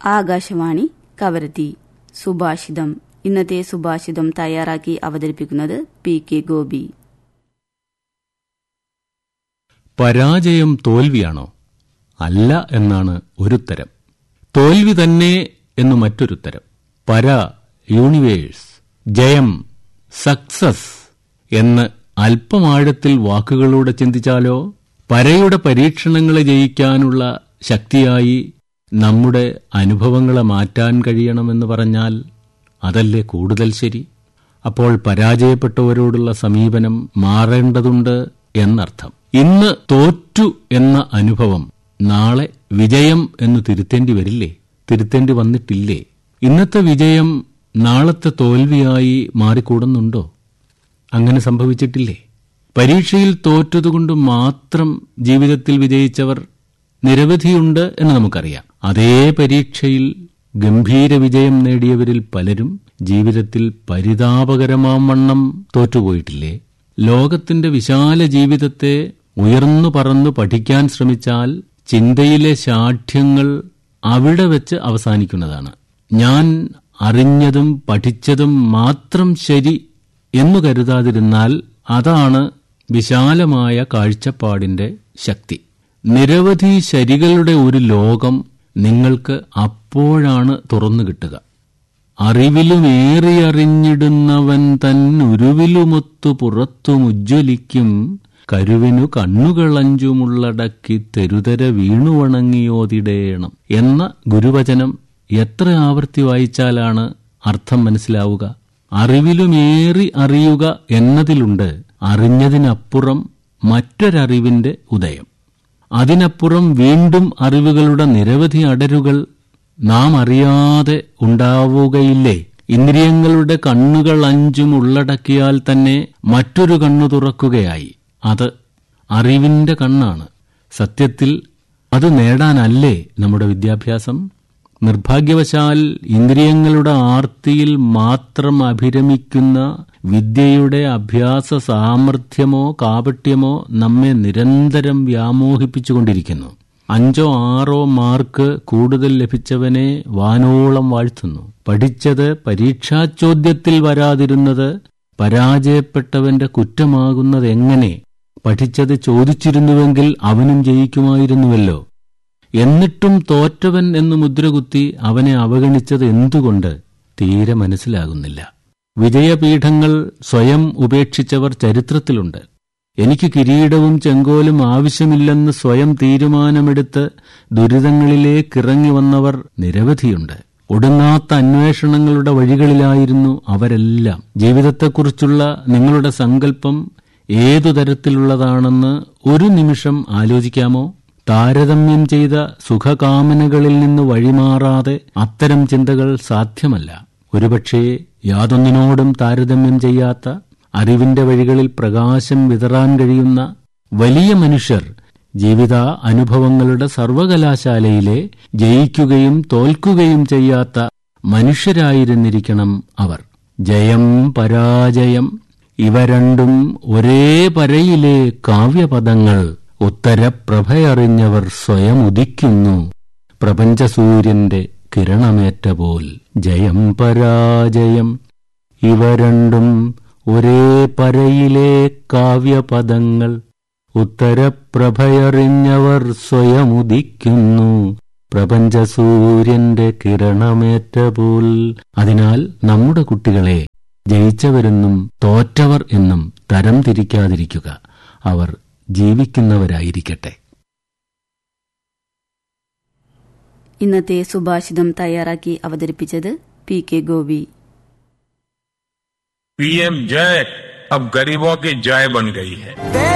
ആകാശവാണി കവരത്തി സുഭാഷിതം ഇന്നത്തെ സുഭാഷിതം തയ്യാറാക്കി അവതരിപ്പിക്കുന്നത് പി കെ ഗോപി പരാജയം തോൽവിയാണോ അല്ല എന്നാണ് ഒരുത്തരം തോൽവി തന്നെ എന്ന് മറ്റൊരുത്തരം പര യൂണിവേഴ്സ് ജയം സക്സസ് എന്ന് അല്പമാഴത്തിൽ വാക്കുകളൂടെ ചിന്തിച്ചാലോ പരയുടെ പരീക്ഷണങ്ങളെ ജയിക്കാനുള്ള ശക്തിയായി നമ്മുടെ അനുഭവങ്ങളെ മാറ്റാൻ കഴിയണമെന്ന് പറഞ്ഞാൽ അതല്ലേ കൂടുതൽ ശരി അപ്പോൾ പരാജയപ്പെട്ടവരോടുള്ള സമീപനം മാറേണ്ടതുണ്ട് എന്നർത്ഥം ഇന്ന് തോറ്റു എന്ന അനുഭവം നാളെ വിജയം എന്ന് തിരുത്തേണ്ടി വരില്ലേ തിരുത്തേണ്ടി വന്നിട്ടില്ലേ ഇന്നത്തെ വിജയം നാളത്തെ തോൽവിയായി മാറിക്കൂടുന്നുണ്ടോ അങ്ങനെ സംഭവിച്ചിട്ടില്ലേ പരീക്ഷയിൽ തോറ്റതുകൊണ്ട് മാത്രം ജീവിതത്തിൽ വിജയിച്ചവർ നിരവധിയുണ്ട് എന്ന് നമുക്കറിയാം അതേ പരീക്ഷയിൽ ഗംഭീര വിജയം നേടിയവരിൽ പലരും ജീവിതത്തിൽ പരിതാപകരമാം വണ്ണം തോറ്റുപോയിട്ടില്ലേ ലോകത്തിന്റെ വിശാല ജീവിതത്തെ ഉയർന്നു പറന്നു പഠിക്കാൻ ശ്രമിച്ചാൽ ചിന്തയിലെ ശാഠ്യങ്ങൾ അവിടെ വെച്ച് അവസാനിക്കുന്നതാണ് ഞാൻ അറിഞ്ഞതും പഠിച്ചതും മാത്രം ശരി എന്നു കരുതാതിരുന്നാൽ അതാണ് വിശാലമായ കാഴ്ചപ്പാടിന്റെ ശക്തി നിരവധി ശരികളുടെ ഒരു ലോകം നിങ്ങൾക്ക് അപ്പോഴാണ് തുറന്നു കിട്ടുക അറിവിലുമേറിയറിഞ്ഞിടുന്നവൻ തന്നുരുവിലുമൊത്തു പുറത്തുമുജ്വലിക്കും കരുവിനു കണ്ണുകളഞ്ചുമുള്ളടക്കി തെരുതര വീണുവണങ്ങിയോതിടേണം എന്ന ഗുരുവചനം എത്ര ആവർത്തി വായിച്ചാലാണ് അർത്ഥം മനസ്സിലാവുക അറിവിലുമേറി അറിയുക എന്നതിലുണ്ട് അറിഞ്ഞതിനപ്പുറം മറ്റൊരറിവിന്റെ ഉദയം അതിനപ്പുറം വീണ്ടും അറിവുകളുടെ നിരവധി അടരുകൾ നാം അറിയാതെ ഉണ്ടാവുകയില്ലേ ഇന്ദ്രിയങ്ങളുടെ കണ്ണുകൾ അഞ്ചും ഉള്ളടക്കിയാൽ തന്നെ മറ്റൊരു കണ്ണു തുറക്കുകയായി അത് അറിവിന്റെ കണ്ണാണ് സത്യത്തിൽ അത് നേടാനല്ലേ നമ്മുടെ വിദ്യാഭ്യാസം നിർഭാഗ്യവശാൽ ഇന്ദ്രിയങ്ങളുടെ ആർത്തിയിൽ മാത്രം അഭിരമിക്കുന്ന വിദ്യയുടെ അഭ്യാസ സാമർഥ്യമോ കാപട്യമോ നമ്മെ നിരന്തരം വ്യാമോഹിപ്പിച്ചുകൊണ്ടിരിക്കുന്നു അഞ്ചോ ആറോ മാർക്ക് കൂടുതൽ ലഭിച്ചവനെ വാനോളം വാഴ്ത്തുന്നു പഠിച്ചത് പരീക്ഷാചോദ്യത്തിൽ വരാതിരുന്നത് പരാജയപ്പെട്ടവന്റെ കുറ്റമാകുന്നത് എങ്ങനെ പഠിച്ചത് ചോദിച്ചിരുന്നുവെങ്കിൽ അവനും ജയിക്കുമായിരുന്നുവല്ലോ എന്നിട്ടും തോറ്റവൻ എന്ന് മുദ്രകുത്തി അവനെ അവഗണിച്ചത് എന്തുകൊണ്ട് തീരെ മനസ്സിലാകുന്നില്ല വിജയപീഠങ്ങൾ സ്വയം ഉപേക്ഷിച്ചവർ ചരിത്രത്തിലുണ്ട് എനിക്ക് കിരീടവും ചെങ്കോലും ആവശ്യമില്ലെന്ന് സ്വയം തീരുമാനമെടുത്ത് ദുരിതങ്ങളിലേക്കിറങ്ങി വന്നവർ നിരവധിയുണ്ട് ഒടുങ്ങാത്ത അന്വേഷണങ്ങളുടെ വഴികളിലായിരുന്നു അവരെല്ലാം ജീവിതത്തെക്കുറിച്ചുള്ള നിങ്ങളുടെ സങ്കല്പം ഏതു തരത്തിലുള്ളതാണെന്ന് ഒരു നിമിഷം ആലോചിക്കാമോ താരതമ്യം ചെയ്ത സുഖകാമനകളിൽ നിന്ന് വഴിമാറാതെ അത്തരം ചിന്തകൾ സാധ്യമല്ല ഒരുപക്ഷേ യാതൊന്നിനോടും താരതമ്യം ചെയ്യാത്ത അറിവിന്റെ വഴികളിൽ പ്രകാശം വിതറാൻ കഴിയുന്ന വലിയ മനുഷ്യർ ജീവിത അനുഭവങ്ങളുടെ സർവകലാശാലയിലെ ജയിക്കുകയും തോൽക്കുകയും ചെയ്യാത്ത മനുഷ്യരായിരുന്നിരിക്കണം അവർ ജയം പരാജയം ഇവ രണ്ടും ഒരേ പരയിലെ കാവ്യപദങ്ങൾ ഉത്തരപ്രഭയറിഞ്ഞവർ സ്വയം ഉദിക്കുന്നു പ്രപഞ്ചസൂര്യന്റെ കിരണമേറ്റ പോൽ ജയം പരാജയം ഇവ രണ്ടും ഒരേ പരയിലെ കാവ്യപദങ്ങൾ ഉത്തരപ്രഭയറിഞ്ഞവർ സ്വയം ഉദിക്കുന്നു പ്രപഞ്ചസൂര്യന്റെ കിരണമേറ്റ പോൽ അതിനാൽ നമ്മുടെ കുട്ടികളെ ജയിച്ചവരെന്നും തോറ്റവർ എന്നും തരം തിരിക്കാതിരിക്കുക അവർ ജീവിക്കുന്നവരായിരിക്കട്ടെ ഇന്നത്തെ സുഭാഷിതം തയ്യാറാക്കി അവതരിപ്പിച്ചത് പി കെ ഗോപി पीएम जय अब गरीबों की जय बन गई है